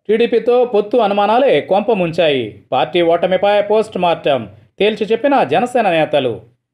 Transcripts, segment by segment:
టీడీపీతో పొత్తు అనుమానాలే కొంప ముంచాయి పార్టీ ఓటమిపై పోస్ట్ మార్టం తేల్చి చెప్పిన జనసేన నేతలు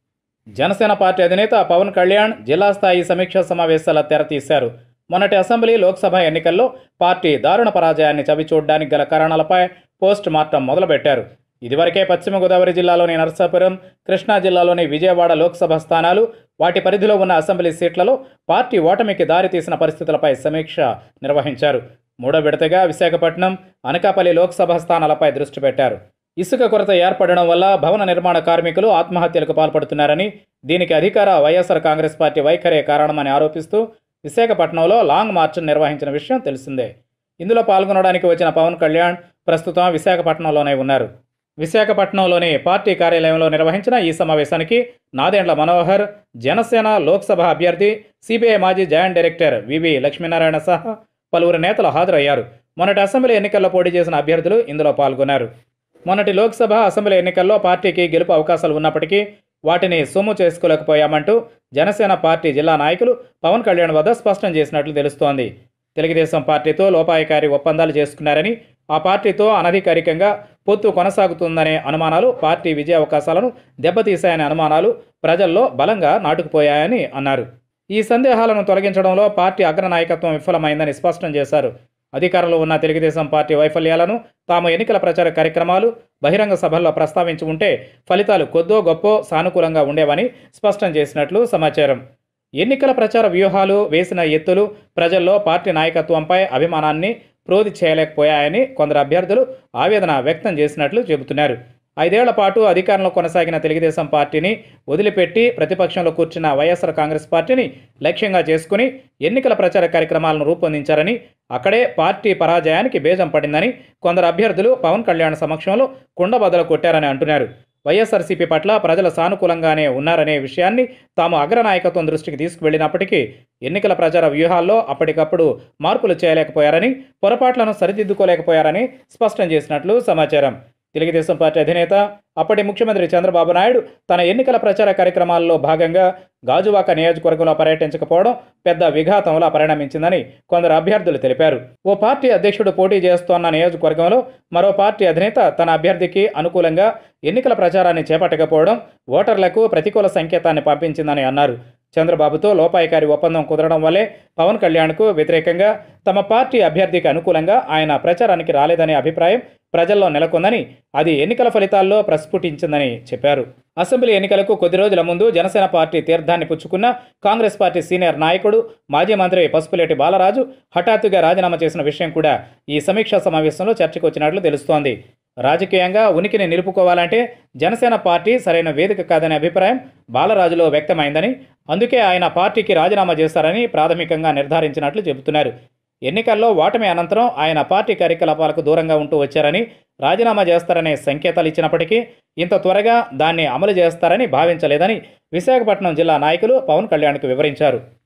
జనసేన పార్టీ అధినేత పవన్ కళ్యాణ్ జిల్లా స్థాయి సమీక్షా సమావేశాల తెరతీశారు మొన్నటి అసెంబ్లీ లోక్సభ ఎన్నికల్లో పార్టీ దారుణ పరాజయాన్ని చవిచూడడానికి గల కారణాలపై పోస్ట్ మార్టం మొదలుపెట్టారు ఇదివరకే పశ్చిమ గోదావరి జిల్లాలోని నరసాపురం కృష్ణా జిల్లాలోని విజయవాడ లోక్సభ స్థానాలు వాటి పరిధిలో ఉన్న అసెంబ్లీ సీట్లలో పార్టీ ఓటమికి దారితీసిన పరిస్థితులపై సమీక్ష నిర్వహించారు మూడో విడతగా విశాఖపట్నం అనకాపల్లి లోక్సభ స్థానాలపై దృష్టి పెట్టారు ఇసుక కొరత ఏర్పడడం వల్ల భవన నిర్మాణ కార్మికులు ఆత్మహత్యలకు పాల్పడుతున్నారని దీనికి అధికార వైఎస్ఆర్ కాంగ్రెస్ పార్టీ వైఖరే కారణమని ఆరోపిస్తూ విశాఖపట్నంలో లాంగ్ మార్చ్ నిర్వహించిన విషయం తెలిసిందే ఇందులో పాల్గొనడానికి వచ్చిన పవన్ కళ్యాణ్ ప్రస్తుతం విశాఖపట్నంలోనే ఉన్నారు విశాఖపట్నంలోని పార్టీ కార్యాలయంలో నిర్వహించిన ఈ సమావేశానికి నాదెండ్ల మనోహర్ జనసేన లోక్సభ అభ్యర్థి సిబిఐ మాజీ జాయింట్ డైరెక్టర్ వివి లక్ష్మీనారాయణ సహా పలువురు నేతలు హాజరయ్యారు మొన్నటి అసెంబ్లీ ఎన్నికల్లో పోటీ చేసిన అభ్యర్థులు ఇందులో పాల్గొన్నారు మొన్నటి లోక్సభ అసెంబ్లీ ఎన్నికల్లో పార్టీకి గెలుపు అవకాశాలు ఉన్నప్పటికీ వాటిని సొమ్ము చేసుకోలేకపోయామంటూ జనసేన పార్టీ జిల్లా నాయకులు పవన్ కళ్యాణ్ వద్ద స్పష్టం చేసినట్లు తెలుస్తోంది తెలుగుదేశం పార్టీతో లోపాయకారి ఒప్పందాలు చేసుకున్నారని ఆ పార్టీతో అనధికారికంగా పొత్తు కొనసాగుతుందనే అనుమానాలు పార్టీ విజయ అవకాశాలను దెబ్బతీశాయనే అనుమానాలు ప్రజల్లో బలంగా నాటుకుపోయాయని అన్నారు ఈ సందేహాలను తొలగించడంలో పార్టీ అగ్రనాయకత్వం విఫలమైందని స్పష్టం చేశారు అధికారంలో ఉన్న తెలుగుదేశం పార్టీ వైఫల్యాలను తాము ఎన్నికల ప్రచార కార్యక్రమాలు బహిరంగ సభల్లో ప్రస్తావించి ఉంటే ఫలితాలు కొద్దో గొప్పో సానుకూలంగా ఉండేవని స్పష్టం చేసినట్లు సమాచారం ఎన్నికల ప్రచార వ్యూహాలు వేసిన ఎత్తులు ప్రజల్లో పార్టీ నాయకత్వంపై అభిమానాన్ని ప్రోధి చేయలేకపోయాయని కొందరు అభ్యర్థులు ఆవేదన వ్యక్తం చేసినట్లు చెబుతున్నారు ఐదేళ్ల పాటు అధికారంలో కొనసాగిన తెలుగుదేశం పార్టీని వదిలిపెట్టి ప్రతిపక్షంలో కూర్చున్న వైఎస్ఆర్ కాంగ్రెస్ పార్టీని లక్ష్యంగా చేసుకుని ఎన్నికల ప్రచార కార్యక్రమాలను రూపొందించారని అక్కడే పార్టీ పరాజయానికి బేజం పడిందని కొందరు అభ్యర్థులు పవన్ కళ్యాణ్ సమక్షంలో కుండబద్దలు కొట్టారని అంటున్నారు వైఎస్ఆర్సీపీ పట్ల ప్రజలు సానుకూలంగానే ఉన్నారనే విషయాన్ని తాము అగ్రనాయకత్వం దృష్టికి తీసుకువెళ్లినప్పటికీ ఎన్నికల ప్రచార వ్యూహాల్లో అప్పటికప్పుడు మార్పులు చేయలేకపోయారని పొరపాట్లను సరిదిద్దుకోలేకపోయారని స్పష్టం చేసినట్లు సమాచారం తెలుగుదేశం పార్టీ అధినేత అప్పటి ముఖ్యమంత్రి చంద్రబాబు నాయుడు తన ఎన్నికల ప్రచార కార్యక్రమాల్లో భాగంగా గాజువాక నియోజకవర్గంలో పర్యటించకపోవడం పెద్ద విఘాతంలా పరిణమించిందని కొందరు అభ్యర్థులు తెలిపారు ఓ పార్టీ అధ్యక్షుడు పోటీ చేస్తోన్న నియోజకవర్గంలో మరో పార్టీ అధినేత తన అభ్యర్థికి అనుకూలంగా ఎన్నికల ప్రచారాన్ని చేపట్టకపోవడం ఓటర్లకు ప్రతికూల సంకేతాన్ని పంపించిందని అన్నారు చంద్రబాబుతో లోపాయికారి ఒప్పందం కుదరడం వల్లే పవన్ కళ్యాణ్కు వ్యతిరేకంగా తమ పార్టీ అభ్యర్థికి అనుకూలంగా ఆయన ప్రచారానికి రాలేదనే అభిప్రాయం ప్రజల్లో నెలకొందని అది ఎన్నికల ఫలితాల్లో ప్రస్ఫుటించిందని చెప్పారు అసెంబ్లీ ఎన్నికలకు కొద్ది రోజుల ముందు జనసేన పార్టీ తీర్థాన్ని పుచ్చుకున్న కాంగ్రెస్ పార్టీ సీనియర్ నాయకుడు మాజీ మంత్రి పసుపులేటి బాలరాజు హఠాత్తుగా రాజీనామా చేసిన విషయం కూడా ఈ సమీక్షా సమావేశంలో చర్చకు వచ్చినట్లు తెలుస్తోంది రాజకీయంగా ఉనికిని నిలుపుకోవాలంటే జనసేన పార్టీ సరైన వేదిక కాదనే అభిప్రాయం బాలరాజులో వ్యక్తమైందని అందుకే ఆయన పార్టీకి రాజీనామా చేస్తారని ప్రాథమికంగా నిర్ధారించినట్లు చెబుతున్నారు ఎన్నికల్లో ఓటమి అనంతరం ఆయన పార్టీ కార్యకలాపాలకు దూరంగా ఉంటూ వచ్చారని రాజీనామా చేస్తారనే సంకేతాలు ఇచ్చినప్పటికీ ఇంత త్వరగా దాన్ని అమలు చేస్తారని భావించలేదని విశాఖపట్నం జిల్లా నాయకులు పవన్ కళ్యాణ్కు వివరించారు